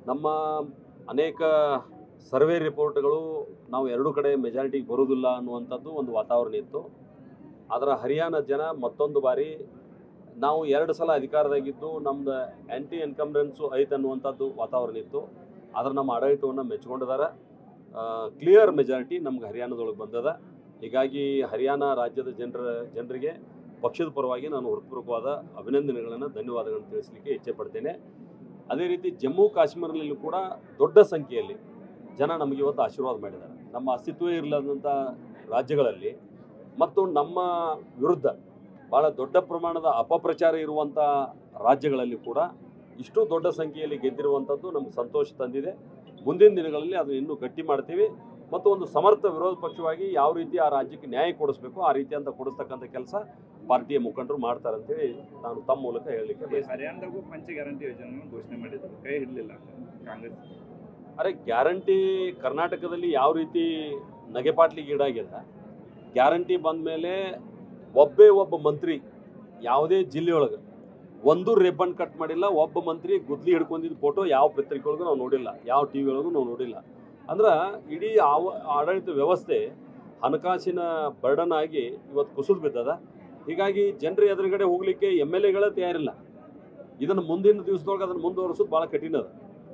ನಮ್ಮ ಅನೇಕ ಸರ್ವೆ ರಿಪೋರ್ಟ್ಗಳು ನಾವು ಎರಡು ಕಡೆ ಮೆಜಾರಿಟಿಗೆ ಬರುವುದಿಲ್ಲ ಅನ್ನುವಂಥದ್ದು ಒಂದು ವಾತಾವರಣ ಇತ್ತು ಅದರ ಹರಿಯಾಣ ಜನ ಮತ್ತೊಂದು ಬಾರಿ ನಾವು ಎರಡು ಸಲ ಅಧಿಕಾರದಾಗಿದ್ದು ನಮ್ದು ಆ್ಯಂಟಿ ಎನ್ಕಂಬ್ರೆನ್ಸು ಐತೆ ಅನ್ನುವಂಥದ್ದು ವಾತಾವರಣ ಇತ್ತು ಆದ್ರೆ ನಮ್ಮ ಆಡಳಿತವನ್ನು ಮೆಚ್ಕೊಂಡಿದ್ದಾರೆ ಕ್ಲಿಯರ್ ಮೆಜಾರಿಟಿ ನಮ್ಗೆ ಹರಿಯಾಣದೊಳಗೆ ಬಂದದ ಹೀಗಾಗಿ ಹರಿಯಾಣ ರಾಜ್ಯದ ಜನರ ಜನರಿಗೆ ಪಕ್ಷದ ಪರವಾಗಿ ನಾನು ಹೃತ್ಪೂರ್ವಕವಾದ ಅಭಿನಂದನೆಗಳನ್ನು ಧನ್ಯವಾದಗಳನ್ನು ತಿಳಿಸಲಿಕ್ಕೆ ಇಚ್ಛೆ ಪಡ್ತೇನೆ ಅದೇ ರೀತಿ ಜಮ್ಮು ಕಾಶ್ಮೀರದಲ್ಲೂ ಕೂಡ ದೊಡ್ಡ ಸಂಖ್ಯೆಯಲ್ಲಿ ಜನ ನಮಗೆ ಇವತ್ತು ಆಶೀರ್ವಾದ ಮಾಡಿದ್ದಾರೆ ನಮ್ಮ ಅಸ್ತಿತ್ವವೇ ಇರಲಾದಂಥ ರಾಜ್ಯಗಳಲ್ಲಿ ಮತ್ತು ನಮ್ಮ ವಿರುದ್ಧ ಭಾಳ ದೊಡ್ಡ ಪ್ರಮಾಣದ ಅಪಪ್ರಚಾರ ಇರುವಂಥ ರಾಜ್ಯಗಳಲ್ಲಿ ಕೂಡ ಇಷ್ಟು ದೊಡ್ಡ ಸಂಖ್ಯೆಯಲ್ಲಿ ಗೆದ್ದಿರುವಂಥದ್ದು ನಮ್ಗೆ ಸಂತೋಷ ತಂದಿದೆ ಮುಂದಿನ ದಿನಗಳಲ್ಲಿ ಅದನ್ನು ಇನ್ನೂ ಗಟ್ಟಿ ಮಾಡ್ತೀವಿ ಮತ್ತು ಒಂದು ಸಮರ್ಥ ವಿರೋಧ ಪಕ್ಷವಾಗಿ ಯಾವ ರೀತಿ ಆ ರಾಜ್ಯಕ್ಕೆ ನ್ಯಾಯ ಕೊಡಿಸ್ಬೇಕು ಆ ರೀತಿ ಅಂತ ಕೊಡಿಸ್ತಕ್ಕಂಥ ಕೆಲಸ ಪಾರ್ಟಿಯ ಮುಖಂಡರು ಮಾಡ್ತಾರೆ ಅಂತೇಳಿ ನಾನು ತಮ್ಮ ಮೂಲಕ ಹೇಳಲಿಕ್ಕೆ ಈ ಬಯಸ್ತೇನೆ ಹರಿಯಾಣದಾಗೂ ಪಂಚ ಗ್ಯಾರಂಟಿ ಯೋಜನೆ ಘೋಷಣೆ ಮಾಡಿದ್ರು ಕೈ ಹಿಡಲಿಲ್ಲ ಕಾಂಗ್ರೆಸ್ ಅರೆ ಗ್ಯಾರಂಟಿ ಕರ್ನಾಟಕದಲ್ಲಿ ಯಾವ ರೀತಿ ನಗೆಪಾಟ್ಲಿಗೆ ಈಡಾಗಿದೆ ಗ್ಯಾರಂಟಿ ಬಂದ ಮೇಲೆ ಒಬ್ಬೇ ಒಬ್ಬ ಮಂತ್ರಿ ಯಾವುದೇ ಜಿಲ್ಲೆಯೊಳಗೆ ಒಂದು ರಿಬ್ಬನ್ ಕಟ್ ಮಾಡಿಲ್ಲ ಒಬ್ಬ ಮಂತ್ರಿ ಗುದ್ಲಿ ಹಿಡ್ಕೊಂಡಿದ್ದ ಫೋಟೋ ಯಾವ ಪತ್ರಿಕೆಯೊಳಗೂ ನಾವು ನೋಡಿಲ್ಲ ಯಾವ ಟಿ ವಿ ಒಳಗೂ ನಾವು ನೋಡಿಲ್ಲ ಅಂದ್ರೆ ಇಡೀ ಆವ ಆಡಳಿತ ವ್ಯವಸ್ಥೆ ಹಣಕಾಸಿನ ಬರ್ಡನ್ ಆಗಿ ಇವತ್ತು ಕುಸಿದು ಬಿದ್ದದ ಹೀಗಾಗಿ ಜನರ ಎದುರುಗಡೆ ಹೋಗ್ಲಿಕ್ಕೆ ಎಮ್ ಎಲ್ ಎಗಳೇ ತಯಾರಿಲ್ಲ ಇದನ್ನು ಮುಂದಿನ ದಿವಸದೊಳಗೆ ಅದನ್ನು ಮುಂದುವರಿಸೋದು ಭಾಳ ಕಠಿಣ ಅದ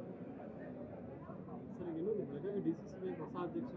ಸರ್ ಇನ್ನೊಂದು Belagavi D C C bank ಹೊಸ ಅಧ್ಯಕ್ಷ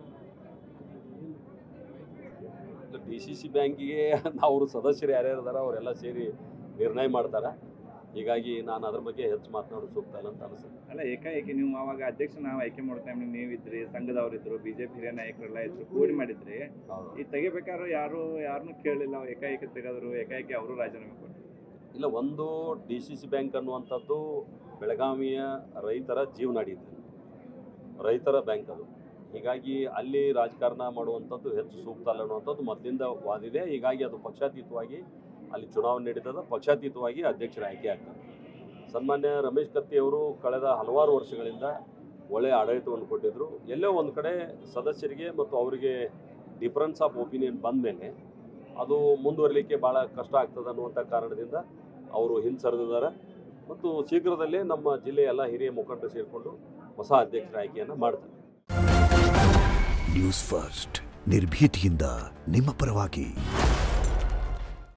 ನೇಮಕ ಡಿ ಸಿ ಸಿ ಬ್ಯಾಂಕಿಗೆ ಅವರು ಸದಸ್ಯರು ಯಾರ್ಯಾರು ಇದಾರ ಅವರೆಲ್ಲ ಸೇರಿ ನಿರ್ಣಯ ಮಾಡ್ತಾರೆ ಹೀಗಾಗಿ ನಾನು ಅದ್ರ ಬಗ್ಗೆ ಹೆಚ್ಚು ಮಾತನಾಡೋದು ಸೂಕ್ತ ಇಲ್ಲ ಅಂತ ಅನಿಸುತ್ತೆ ಅಲ್ಲ ಏಕಾಏಕಿ ನೀವು ಅವಾಗ ಅಧ್ಯಕ್ಷ ನಾವು ಆಯ್ಕೆ ಮಾಡೋ ಟೈಮ್ ನೀವಿದ್ರಿ ಸಂಘದವರಿದ್ರು ಬಿಜೆಪಿ ಹಿರಿಯ ನಾಯಕರೆಲ್ಲ ಇದ್ರು ಕೂಡಿ ಮಾಡಿದ್ರಿ ಈ ತೆಗಿಬೇಕಾದ್ರೆ ಯಾರು ಯಾರನ್ನೂ ಕೇಳಲಿಲ್ಲ ಏಕಾಏಕಿ ತೆಗೆದ್ರು ಏಕಾಏಕಿ ಅವರು ರಾಜೀನಾಮೆ ಕೊಟ್ಟರು ಇಲ್ಲ ಒಂದು ಡಿ ಸಿ ಸಿ ಬ್ಯಾಂಕ್ ಅನ್ನುವಂಥದ್ದು ಬೆಳಗಾವಿಯ ರೈತರ ಜೀವನಾಡಿ ಇದೆ ರೈತರ ಬ್ಯಾಂಕ್ ಅದು ಹೀಗಾಗಿ ಅಲ್ಲಿ ರಾಜಕಾರಣ ಮಾಡುವಂಥದ್ದು ಹೆಚ್ಚು ಸೂಕ್ತ ಅಲ್ಲ ಅನ್ನುವಂಥದ್ದು ಮೊದಲಿಂದ ವಾದಿದೆ ಹೀಗಾಗಿ ಅದು ಪಕ್ಷಾತೀತವಾಗಿ ಅಲ್ಲಿ ಚುನಾವಣೆ ನಡೀತದ ಪಕ್ಷಾತೀತವಾಗಿ ಅಧ್ಯಕ್ಷರ ಆಯ್ಕೆ ಆಗ್ತಾರೆ ಸನ್ಮಾನ್ಯ ರಮೇಶ್ ಕತ್ತಿ ಅವರು ಕಳೆದ ಹಲವಾರು ವರ್ಷಗಳಿಂದ ಒಳ್ಳೆಯ ಆಡಳಿತವನ್ನು ಕೊಟ್ಟಿದ್ದರು ಎಲ್ಲೋ ಒಂದು ಕಡೆ ಸದಸ್ಯರಿಗೆ ಮತ್ತು ಅವರಿಗೆ ಡಿಫರೆನ್ಸ್ ಆಫ್ ಒಪಿನಿಯನ್ ಬಂದ ಮೇಲೆ ಅದು ಮುಂದುವರಲಿಕ್ಕೆ ಭಾಳ ಕಷ್ಟ ಆಗ್ತದೆ ಅನ್ನುವಂಥ ಕಾರಣದಿಂದ ಅವರು ಹಿಂಸರಿದಿದ್ದಾರೆ ಮತ್ತು ಶೀಘ್ರದಲ್ಲೇ ನಮ್ಮ ಜಿಲ್ಲೆಯ ಎಲ್ಲ ಹಿರಿಯ ಮುಖಂಡರು ಸೇರಿಕೊಂಡು ಹೊಸ ಅಧ್ಯಕ್ಷರ ಆಯ್ಕೆಯನ್ನು ಮಾಡ್ತಾರೆ ನ್ಯೂಸ್ ಫಸ್ಟ್ ನಿರ್ಭೀತಿಯಿಂದ ನಿಮ್ಮ ಪರವಾಗಿ